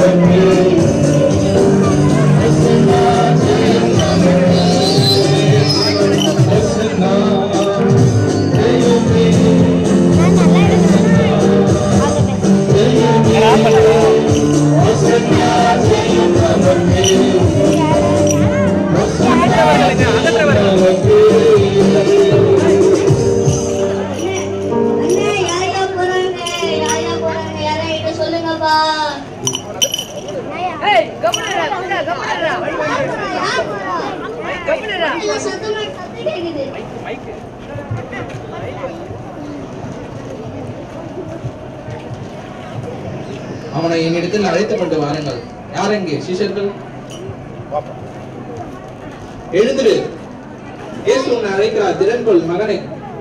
அண்ணே யாரையா போறாங்க யாரையா போறாங்க யாரையா சொல்லுங்கப்பா ஏய் கம்முனுடா குண்டா கம்முனுடா யார் போறா? கம்முனுடா இல்ல சத்தமா சத்தம் கேக்குது அவனை என்னிடத்தில் அழைத்துக் கொண்டு வாருங்கள் யார் எங்கே சிஷர்கள் எழுந்திரு இயேசு உன்னை அழைக்கிறார் திறன்கொள் மகனை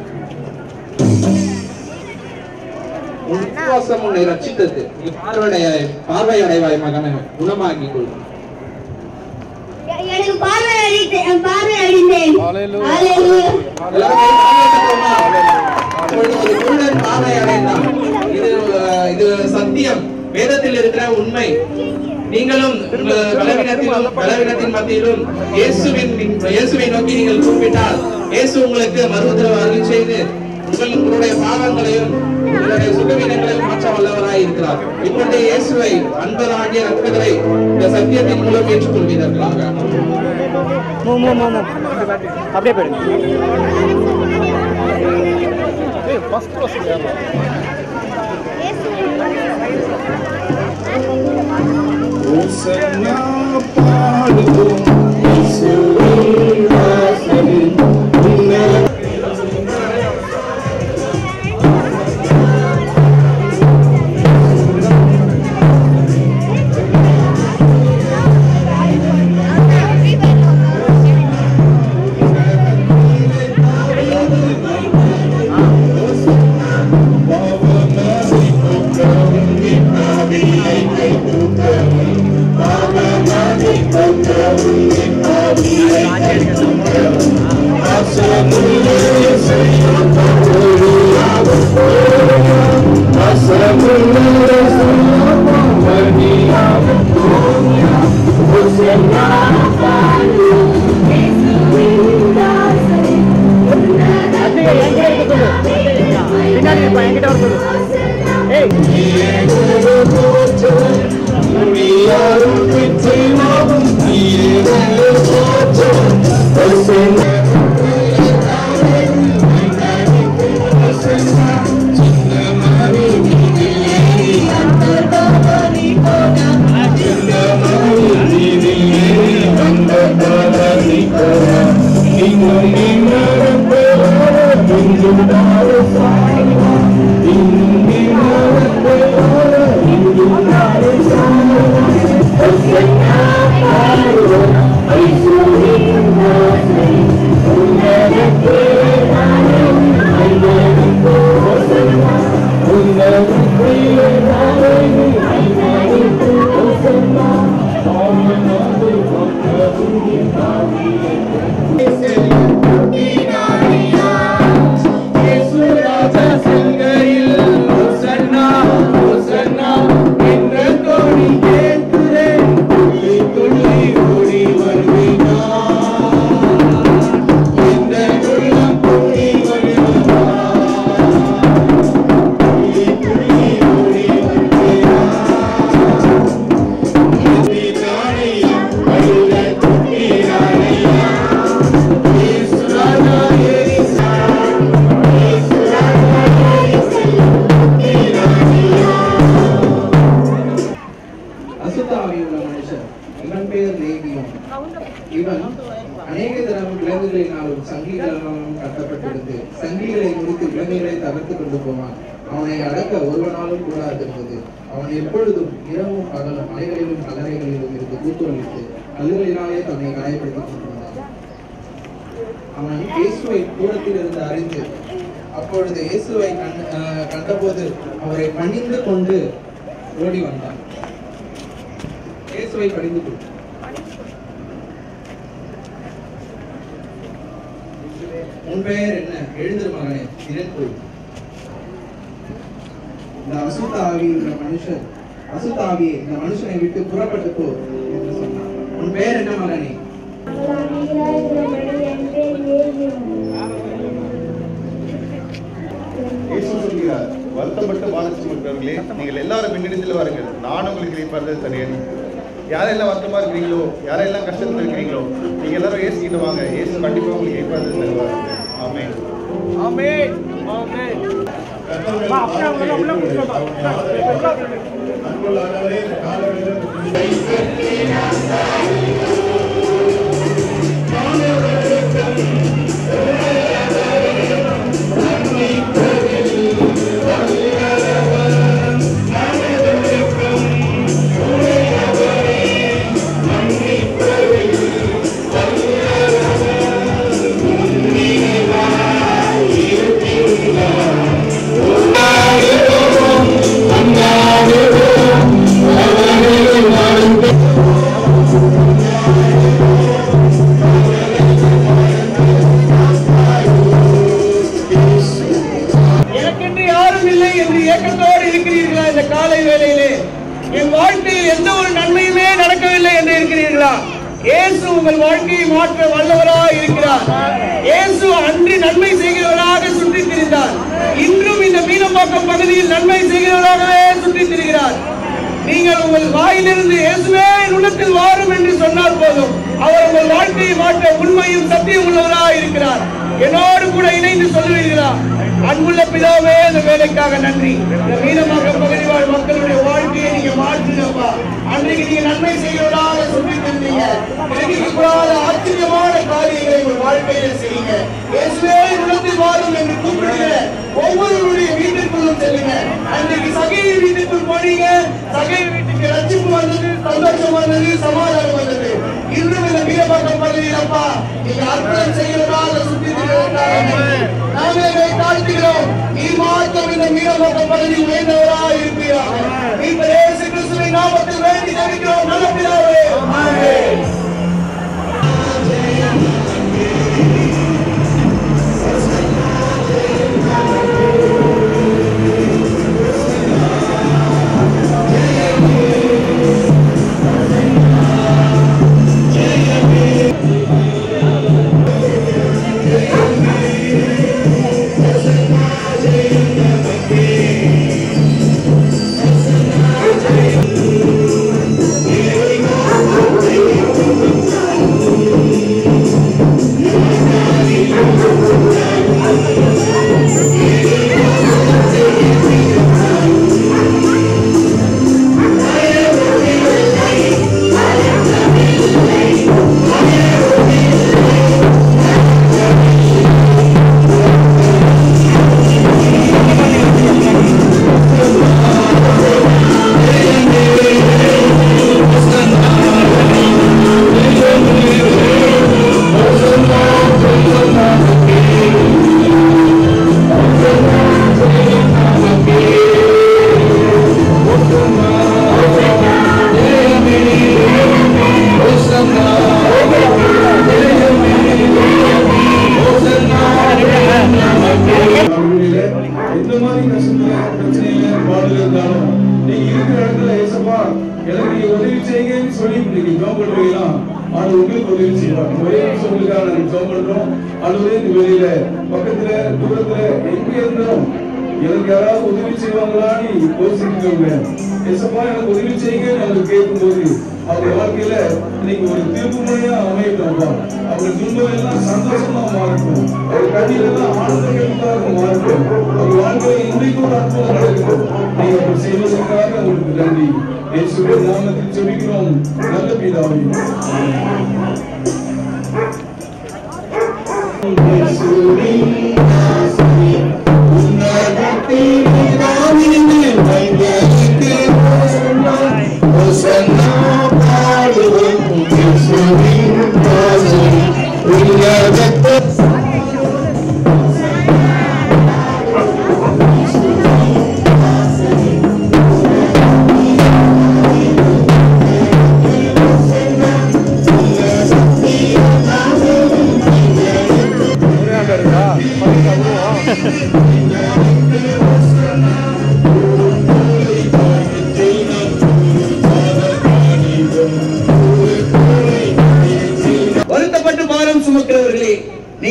உன் விசுவாசம் உன்னை ரட்சித்தது நீ பார்வையடைய பார்வையடைவாய் மகனை குணமாக்கிக் கொள் எ- எனக்கு பார்வை அடித்தேன் பார்வை அடித்தேன் ஹalleluya எல்லாரும் கை தட்டுவோமா? இப்பொழுது ஒரு குருடன் பார்வை அடைந்தான் இது அஹ், இது சத்தியம் வேதத்தில் இருக்கிற உண்மை நீங்களும் உங்கள் பலவீனத்திலும் பலவீனத்தின் மத்தியிலும் இயேசுவின் இயேசுவை நோக்கி நீங்கள் கூப்பிட்டால் இயேசு உங்களுக்கு மறுபத்திரம் அருள் செய்து உங்கள் உங்களுடைய பாவங்களையும் உங்களுடைய சுகவீனங்களையும் மாற்ற வல்லவராய் இருக்கிறார் இப்பொழுது இயேசுவை அன்பராகிய ரத்தங்களை இந்த சத்தியத்தின் மூலம் ஏற்றுக்கொள்வீர்களாக மூ மூ மூ மூ அப்படியே போயிடுங்க பின்னாடி இருப்பா என்கிட்ட வர சொல்லு ஏய் அசுத்தாவி உள்ள மனுஷன் இவன் பெயர் லேகியம் இவன் அநேக தரம் விலங்குகளினாலும் சங்கிகளாலும் கட்டப்பட்டிருந்து சங்கிகளை முடித்து விலங்குகளை தகர்த்து கொண்டு போவான் அவனை அடக்க ஒருவனாலும் கூடாதிருந்தது அவன் எப்பொழுதும் இரவும் பகலும் மலைகளிலும் கல்லறைகளிலும் இருந்து கூத்துவலித்து கல்லுகளினாலே தன்னை காயப்படுத்திக் கொண்டிருந்தான் அவன் இயேசுவை தூரத்தில் இருந்து அறிந்து அப்பொழுது இயேசுவை கண் அஹ் கண்டபோது அவரை பணிந்து கொண்டு ஓடி வந்தான் இயேசுவை பணிந்து கொண்டு உன் பெயர் என்ன எழுந்திரு மகனே திறன் கொள் இந்த அசுத்த ஆவியுள்ள மனுஷர் அசுத்தாவியே இந்த மனுஷனை விட்டு புறப்பட்டு போ என்று சொன்னார் உன் பேர் என்ன மகனே இயேசு சொல்கிறார் வருத்தப்பட்டு பாலச்சு இருக்கிறவர்களே நீங்கள் எல்லாரும் பின்னணித்தில் வாருங்கள் நான் உங்களுக்கு இணைப்பார்கள் தரேன் யாரெல்லாம் வருத்தமா இருக்கிறீங்களோ யாரெல்லாம் கஷ்டத்துல இருக்கிறீங்களோ நீங்க எல்லாரும் இயேசு கிட்ட வாங்க இயேசு கண்டிப்பா உங்களுக்கு இணைப்பார்கள் தருவார் ஆமென் ஆமென் ஆமென் வா, அப்படியே உள்ள உள்ள கூட்டிட்டு வா. எனக்கென்று யாரும் இல்லை என்று ஏக்கத்தோடு இருக்கிறீர்களா இந்த காலை வேளையிலே என் வாழ்க்கையில் எந்த ஒரு நன்மையுமே நடக்கவில்லை என்று இருக்கிறீர்களா இயேசு உங்கள் வாழ்க்கையை மாற்ற வல்லவராய் இருக்கிறார் இயேசு அன்று நன்மை செய்கிறவராக சுற்றித் திரிந்தார் இன்றும் இந்த மீனம்பாக்கம் பகுதியில் நன்மை செய்கிறவராகவே சுற்றித் திரிகிறார் நீங்கள் உங்கள் வாயிலிருந்து இயேசுவே என் உள்ளத்தில் வாரும் என்று சொன்னால் போதும் அவர் உங்கள் வாழ்க்கையை மாற்ற உண்மையும் சத்தியம் உள்ளவராய் இருக்கிறார் என்னோடு கூட இணைந்து சொல்லுவீர்களா அன்புள்ள பிதாவே இந்த வேலைக்காக நன்றி இந்த மீனமாக பகுதி வாழ் மக்களுடைய வாழ்க்கையை நீங்க மாற்றுங்கப்பா அன்றைக்கு நீங்க நன்மை செய்கிறவராக சொல்லி தந்தீங்க எனக்கு கூடாத ஆச்சரியமான காரியங்களை உங்கள் வாழ்க்கையில செய்யுங்க இயேசுவே உள்ளத்தில் வாரும் என்று கூப்பிடுங்க ஒவ்வொருவருடைய வீட்டிற்குள்ளும் செல்லுங்க அன்றைக்கு சகையை வீட்டுக்குள் போனீங்க சகை வீட்டுக்கு ரட்சிப்பு வந்தது சந்தோஷம் வந்தது சமாதானம் வந்தது இன்றும் இந்த வீரபாக்கம் பகுதியில் அப்பா நீங்க அற்புதம் செய்கிறதாக சுற்றி நாமே இதை தாழ்த்துகிறோம் நீ மாற்றம் இந்த வீரபாக்கம் பகுதியில் உயர்ந்தவராக இருப்பீராக இந்த இயேசு கிறிஸ்துவின் நாமத்தில் வேண்டி ஜெபிக்கிறோம் நல்ல பிதாவே ஆமென் வாழ்விலே எந்த மாதிரி கஷ்டத்துல பிரச்சனையில பாடல இருந்தாலும் நீங்க இருக்கிற இடத்துல ஏசப்பா எனக்கு நீங்க உதவி செய்யுங்கன்னு சொல்லி நீங்க ஜோம் பண்றீங்களா ஆனா உங்களுக்கு உதவி செய்வாங்க ஒரே நிமிஷம் உங்களுக்காக நாங்க ஜோம் பண்றோம் அல்லது இந்த வெளியில பக்கத்துல தூரத்துல எங்க இருந்தாலும் எனக்கு யாராவது உதவி செய்வாங்களான்னு யோசிக்கிறவங்க ஏசப்பா எனக்கு உதவி செய்யுங்க அவங்க கேட்கும்போது அவங்க வாழ்க்கையில இன்னைக்கு ஒரு தீர்ப்பு முறையா அமையட்டும்ப்பா அவங்க துன்பம் எல்லாம் சந்தோஷமா மாறட்டும் அவங்க கண்ணீர் எல்லாம் ஆனந்தங்களுக்காக மாறட்டும் அவங்க வாழ்க்கையில இன்றைக்கு ஒரு அற்புதம் நடக்கட்டும் நீங்க அப்படி செய்வதற்காக உங்களுக்கு நன்றி இயேசுவின் நாமத்தில் ஜெபிக்கிறோம் நல்ல பிதாவே Thank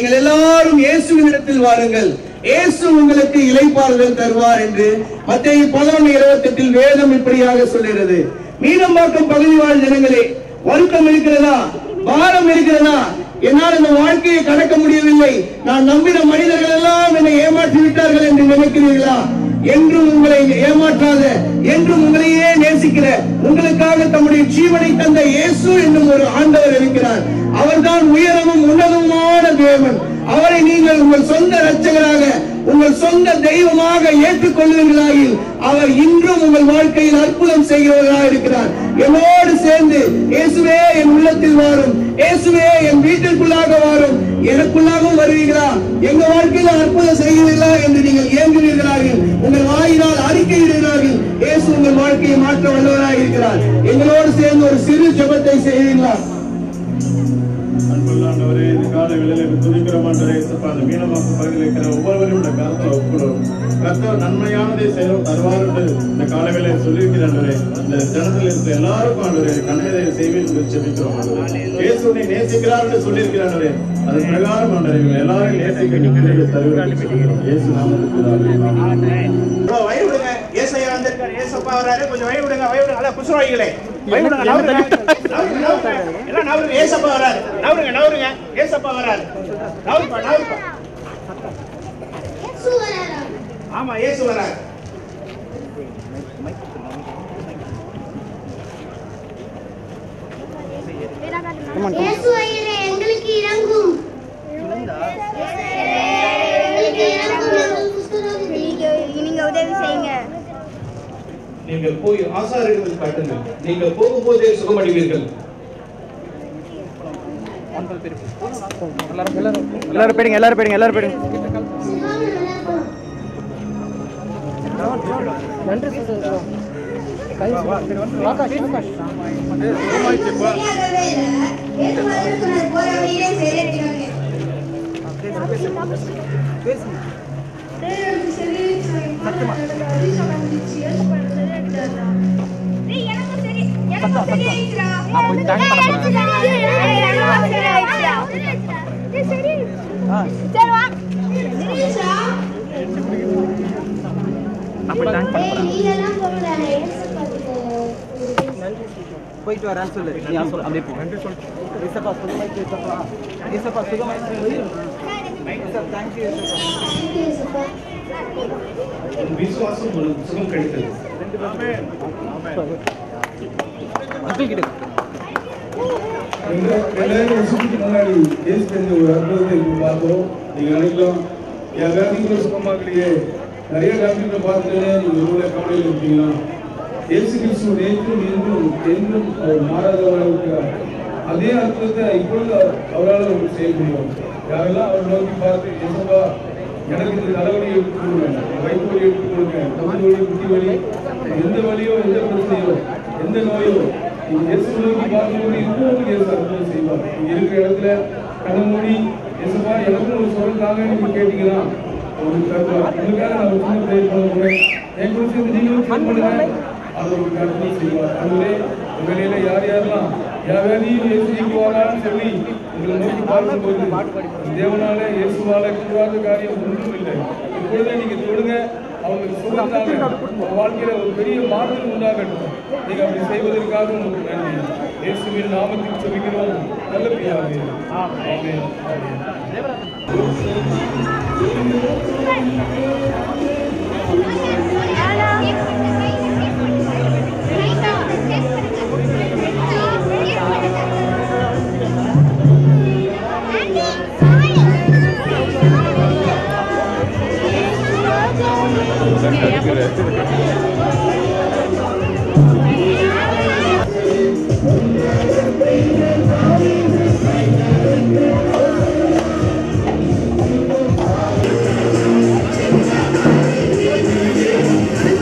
நீங்கள் எல்லாரும் இயேசுவின் இடத்தில் வாருங்கள் இயேசு உங்களுக்கு இளைப்பாறுதல் தருவார் என்று மத்திய பதினொன்று இருபத்தி எட்டில் வேதம் இப்படியாக சொல்கிறது மீனம்பாக்கம் பகுதி வாழ் ஜனங்களே வருத்தம் இருக்கிறதா பாரம் இருக்கிறதா என்னால் இந்த வாழ்க்கையை கடக்க முடியவில்லை நான் நம்பின மனிதர்கள் எல்லாம் என்னை ஏமாற்றி விட்டார்கள் என்று நினைக்கிறீர்களா என்றும் உங்களை ஏமாற்றாத என்றும் உங்களையே நேசிக்கிற உங்களுக்காக தம்முடைய ஜீவனை தந்த இயேசு என்னும் ஒரு ஆண்டவர் இருக்கிறார் அவர்தான் உயரமும் உன்னதமான தேவன் அவரை நீங்கள் உங்கள் சொந்த இரட்சகராக உங்கள் சொந்த தெய்வமாக ஏற்றுக்கொள்வீர்களாயில் அவர் இன்றும் உங்கள் வாழ்க்கையில் அற்புதம் செய்கிறவராக இருக்கிறார் என்னோடு சேர்ந்து இயேசுவே என் உள்ளத்தில் வாரும் இயேசுவே என் வீட்டிற்குள்ளாக வாரும் எனக்குள்ளாகவும் வருவீர்களா எங்க வாழ்க்கையில அற்புதம் செய்கிறீர்களா என்று நீங்கள் ஏங்குவீர்களாக உங்கள் வாயினால் அறிக்கையிடுகிறார்கள் இயேசு உங்கள் வாழ்க்கையை மாற்ற வல்லவராக இருக்கிறார் எங்களோடு சேர்ந்து ஒரு சிறு ஜெபத்தை செய்வீர்களா அன்புள்ளாண்டவரே இந்த கால வேளையில துதிக்கிற மாண்டவரே இயேசுப்பா அந்த மீனமாக்கும் பகுதியில் இருக்கிற ஒவ்வொருவரும் இந்த கருத்தை ஒப்புடும் கர்த்தர் நன்மையானதை செய்ய தருவார் என்று இந்த கால வேளையை சொல்லியிருக்கிறாண்டவரே இந்த ஜனத்தில் இருக்கிற எல்லாருக்கும் ஆண்டவரே கண்ணதை செய்வேன் என்று செபிக்கிறோம் ஆண்டவரே. இயேசு உன்னை நேசிக்கிறார் என்று சொல்லியிருக்கிறாண்டவரே அது பிரகாரம் ஆண்டவரே இவங்க எல்லாரும் நேசிக்க நிற்கிறது தருவதை சொல்கிறோம் இயேசு நாமத்துக்கு ஆமென். வழி விடுங்க ஏசையா வந்திருக்காரு ஏசப்பா வராரு கொஞ்சம் வழி விடுங்க வழி விடுங்க அதான் குசுவாயிகளே வழி விடுங்க நவருங்க நவருங்க, நவருங்க. எல்லாம் நவருங்க ஏசப்பா வராரு நவருங்க நவருங்க ஏசப்பா வராரு நவருப்பா நவருப்பா இயேசு வராராம். ஆமா ஏசு வராரு இயேசு ஐயரே, எங்களுக்கு இறங்கும் எங்களுக்கு இறங்கும் எங்கள் குஷ்டரோகி நீங்க உதவி செய்யுங்க நீங்கள் போய் ஆசாரியர்கள் காட்டுங்கள் நீங்கள் போகும்போதே சுகமடைவீர்கள் எல்லாரும் போயிடுங்க எல்லாரும் போயிடுங்க எல்லாரும் போயிடுங்க சிவாமி விளையாடலாம். சரியாகவே இல்லை. ஏசு மதம் சொன்னது போற வழியிலே சரியாக்கிறாங்க. தினேஷா, ஏய், நீங்கெல்லாம் போகக்கூடாது. இயேசு பார்த்துட்டு. போயிட்டு வரேன்னு சொல்லு நீ ஆ சொல்லு அப்படியே போ ஏசப்பா சுகமாயிட்டு ஏசப்பா ஏசப்பா சுகமாயிட்டு தேங்க்யூ Thank you, இயேசுப்பா. உன் விசுவாசம் உங்களுக்கு சுகம் கிடைத்தது தூக்கிடு ரெண்டு- ரெண்டாயிரம் வருஷத்துக்கு முன்னாடி இயேசு செஞ்ச ஒரு அற்புதத்தை இப்ப பார்த்தோம் நீங்க நினைக்கலாம் என் வியாதிகளை சுகமாக்கலையே நிறைய டாக்டர்களை பார்த்துட்டு நீங்க எவ்வளவு கவலையில் இருப்பீங்களா இயேசு கிறிஸ்து நேற்றும் இன்றும் என்றும் அவர் மாறாதவராக இருக்கிறார் அதே அற்புதத்தை இப்பொழுது அவரால் உங்களுக்கு செய்ய முடியும் யாரெல்லாம் அவர் நோக்கி பார்த்து இயேசுப்பா எனக்கு இந்த தலைவலியை எடுத்து கொடுங்க வயிற்று வலி எடுத்து கொடுங்க கமல் வலி குட்டி வலி எந்த வலியோ எந்த பிரச்சனையோ எந்த நோயோ நீங்க இயேசு நோக்கி பார்க்கும்போது இன்னும் உங்களுக்கு இயேசு அற்புதம் செய்வார் நீங்க இருக்கிற இடத்துல கண்ண மூடி இயேசுப்பா எனக்கும் ஒரு சொல்ல தாங்க நீங்க கேட்டீங்கன்னா உங்களுக்கு தருவார் உங்களுக்காக நான் ஒரு சின்ன ப்ரே பண்ண போறேன் என் குறித்து வந்து நீங்களும் ஃபீல் பண்ணுங்க அதை உங்களுக்கு அற்புதம் செய்வார் அதுவே உங்களில யார் யாரெல்லாம் யார் வேலையும் இயேசு நீக்குவாரான்னு சொல்லி உங்களை நோக்கி பார்க்கும்போது தேவனால இயேசுவால கூடாத காரியம் ஒன்றும் இல்லை இப்பொழுதே நீங்க தொடுங்க அவங்களுக்கு சுகத்தாங்க உங்க வாழ்க்கையில ஒரு பெரிய மாற்றம் உண்டாகட்டும் நீங்க அப்படி செய்வதற்காக உங்களுக்கு நன்றி இயேசுவின் நாமத்தில் சொல்கிறோம் நல்ல பிரியாவே ஆமென் ஆமென் Thank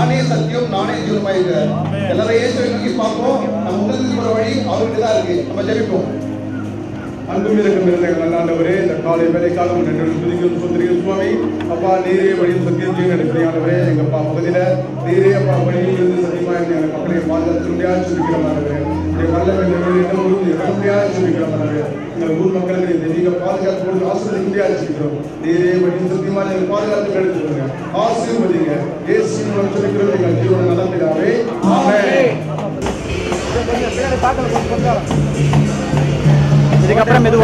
நானே சத்தியம் நானே ஜீவனமா இருக்கிறார் எல்லாரும் இயேசுவை நோக்கி பார்ப்போம் நம்ம உணர்ந்து போற வழி அவர்கிட்ட தான் இருக்கு நம்ம ஜெபிப்போம் அன்பும் இருக்கும் இருந்த எங்கள் ஆண்டவரே இந்த காலை வேலைக்காலம் நன்றி துதிக்கும் சுந்தரிகள் சுவாமி அப்பா நீரே வழியும் சத்தியம் செய்ய நடக்கிறீங்க ஆண்டவரே எங்க அப்பா பகுதியில நீரே அப்பா வழியில் இருந்து சத்தியமா இருந்து எங்கள் மக்களை பாதுகாத்து முடியாது சொல்லிக்கிறோம் ஆண்டவரே இந்த வல்லமை இடம் இருந்து இடம் முடியாது சொல்லிக்கிறோம் ஆண்டவரே எங்கள் ஊர் மக்களுக்கு இந்த நீங்க பாதுகாத்து கொடுத்து ஆசிரியர் முடியாது சொல்லிக்கிறோம் நீரே வழியும் சத்தியமா எங்கள் பாதுகாத்து எடுத்துக்கொள்ளுங்க ஆசீர்வதிங்க இயேசு மூலம் சொல்லிக்கிறோம் எங்கள் ஜீவன நலத்திலாவே ஆமென் இதுக்கப்புறம் மெதுவா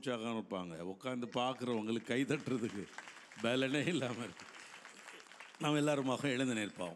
உற்சாகம் இருப்பாங்க உட்காந்து பார்க்குறவங்களுக்கு கை தட்டுறதுக்கு பலனே இல்லாமல் இருக்கு நாம் எல்லாருமாக எழுந்து நிற்போம்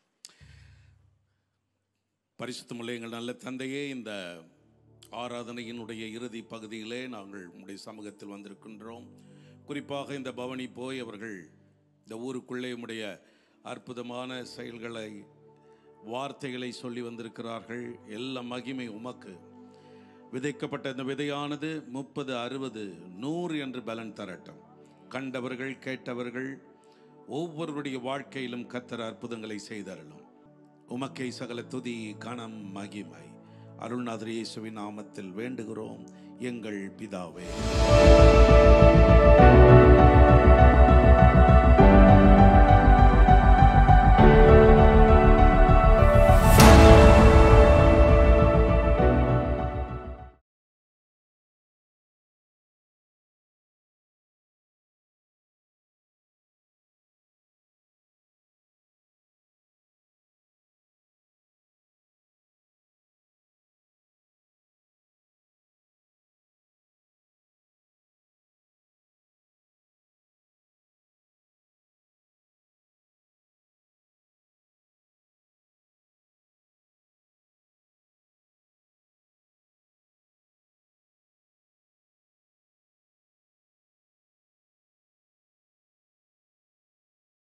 பரிசுத்தமுள்ள எங்கள் நல்ல தந்தையே இந்த ஆராதனையினுடைய இறுதி பகுதியிலே நாங்கள் உங்களுடைய சமூகத்தில் வந்திருக்கின்றோம் குறிப்பாக இந்த பவனி போய் அவர்கள் இந்த ஊருக்குள்ளே உடைய அற்புதமான செயல்களை வார்த்தைகளை சொல்லி வந்திருக்கிறார்கள் எல்லா மகிமை உமக்கு விதைக்கப்பட்ட இந்த விதையானது முப்பது அறுபது நூறு என்று பலன் தரட்டும் கண்டவர்கள் கேட்டவர்கள் ஒவ்வொருவருடைய வாழ்க்கையிலும் கத்தர் அற்புதங்களை செய்தரலும் உமக்கை சகல துதி கணம் மகிமை அருள்நாதர் இயேசுவின் நாமத்தில் வேண்டுகிறோம் எங்கள் பிதாவே